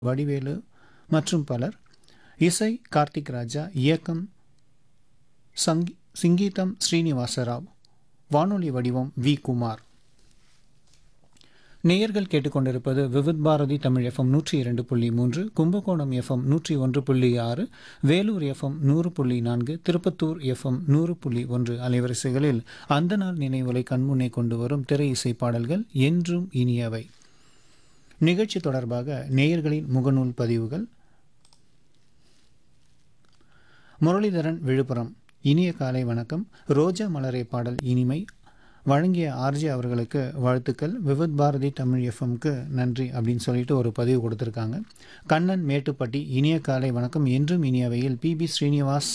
வடிவேலு மற்றும் பலர் இசை கார்த்திக் ராஜா இயக்கம் சங்கி சிங்கீதம் ஸ்ரீனிவாசராவ் வானொலி வடிவம் வி குமார் நேயர்கள் கேட்டுக்கொண்டிருப்பது விவித் பாரதி தமிழ் எஃப்எம் நூற்றி இரண்டு புள்ளி மூன்று கும்பகோணம் எஃப்எம் நூற்றி ஒன்று புள்ளி ஆறு வேலூர் எஃப்எம் நூறு புள்ளி நான்கு திருப்பத்தூர் எஃப்எம் நூறு புள்ளி ஒன்று அலைவரிசைகளில் அந்த நாள் நினைவுகளை கண்முன்னே கொண்டு வரும் திரை இசை பாடல்கள் என்றும் இனியவை நிகழ்ச்சி தொடர்பாக நேயர்களின் முகநூல் பதிவுகள் முரளிதரன் விழுப்புரம் இனிய காலை வணக்கம் ரோஜா மலரே பாடல் இனிமை வழங்கிய ஆர்ஜி அவர்களுக்கு வாழ்த்துக்கள் விவித் பாரதி தமிழ் எஃப்எம்க்கு நன்றி அப்படின்னு சொல்லிட்டு ஒரு பதிவு கொடுத்துருக்காங்க கண்ணன் மேட்டுப்பட்டி இனிய காலை வணக்கம் என்றும் இனியவையில் பிபி ஸ்ரீனிவாஸ்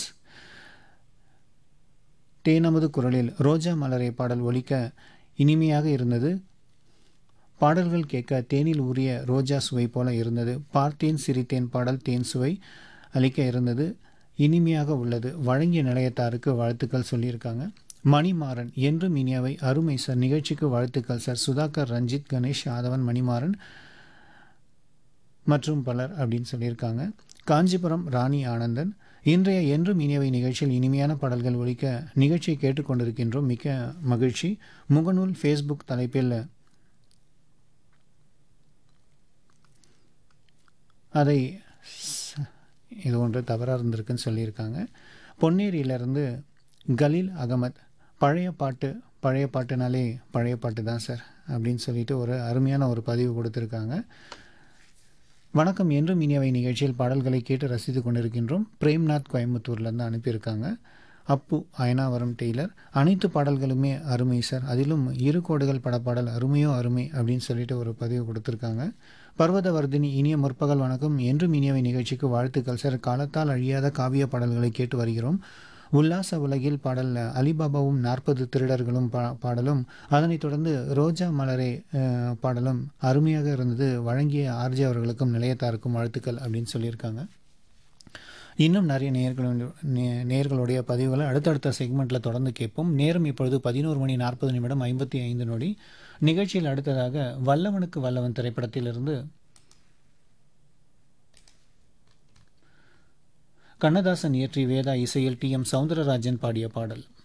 தேனமது குரலில் ரோஜா மலரே பாடல் ஒலிக்க இனிமையாக இருந்தது பாடல்கள் கேட்க தேனில் ஊறிய ரோஜா சுவை போல இருந்தது பார்த்தேன் சிரித்தேன் பாடல் தேன் சுவை அளிக்க இருந்தது இனிமையாக உள்ளது வழங்கிய நிலையத்தாருக்கு வாழ்த்துக்கள் சொல்லியிருக்காங்க மணிமாறன் என்றும் இனியவை அருமை சார் நிகழ்ச்சிக்கு வாழ்த்துக்கள் சார் சுதாகர் ரஞ்சித் கணேஷ் ஆதவன் மணிமாறன் மற்றும் பலர் அப்படின்னு சொல்லியிருக்காங்க காஞ்சிபுரம் ராணி ஆனந்தன் இன்றைய என்றும் இனியவை நிகழ்ச்சியில் இனிமையான பாடல்கள் ஒழிக்க நிகழ்ச்சியை கேட்டுக்கொண்டிருக்கின்றோம் மிக்க மகிழ்ச்சி முகநூல் ஃபேஸ்புக் தலைப்பில் அதை இது ஒன்று தவறாக இருந்திருக்குன்னு சொல்லியிருக்காங்க பொன்னேரியிலேருந்து கலீல் அகமத் பழைய பாட்டு பழைய பாட்டுனாலே பழைய பாட்டு தான் சார் அப்படின்னு சொல்லிட்டு ஒரு அருமையான ஒரு பதிவு கொடுத்துருக்காங்க வணக்கம் என்றும் இனியவை நிகழ்ச்சியில் பாடல்களை கேட்டு ரசித்து கொண்டிருக்கின்றோம் பிரேம்நாத் கோயம்புத்தூர்லேருந்து அனுப்பியிருக்காங்க அப்பு அயனாவரம் டெய்லர் அனைத்து பாடல்களுமே அருமை சார் அதிலும் இரு கோடுகள் படப்பாடல் அருமையோ அருமை அப்படின்னு சொல்லிட்டு ஒரு பதிவு கொடுத்துருக்காங்க பர்வதவர்தினி இனிய முற்பகல் வணக்கம் என்றும் இனியவை நிகழ்ச்சிக்கு வாழ்த்துக்கள் சார் காலத்தால் அழியாத காவிய பாடல்களை கேட்டு வருகிறோம் உல்லாச உலகில் பாடல் அலிபாபாவும் நாற்பது திருடர்களும் பா பாடலும் அதனைத் தொடர்ந்து ரோஜா மலரே பாடலும் அருமையாக இருந்தது வழங்கிய ஆர்ஜி அவர்களுக்கும் நிலையத்தாருக்கும் வாழ்த்துக்கள் அப்படின்னு சொல்லியிருக்காங்க இன்னும் நிறைய நேர்களுடைய நேர்களுடைய பதிவுகளை அடுத்தடுத்த செக்மெண்ட்டில் தொடர்ந்து கேட்போம் நேரம் இப்பொழுது பதினோரு மணி நாற்பது நிமிடம் ஐம்பத்தி ஐந்து நொடி நிகழ்ச்சியில் அடுத்ததாக வல்லவனுக்கு வல்லவன் திரைப்படத்திலிருந்து கண்ணதாசன் இயற்றி வேதா இசையில் டி எம் சவுந்தரராஜன் பாடிய பாடல்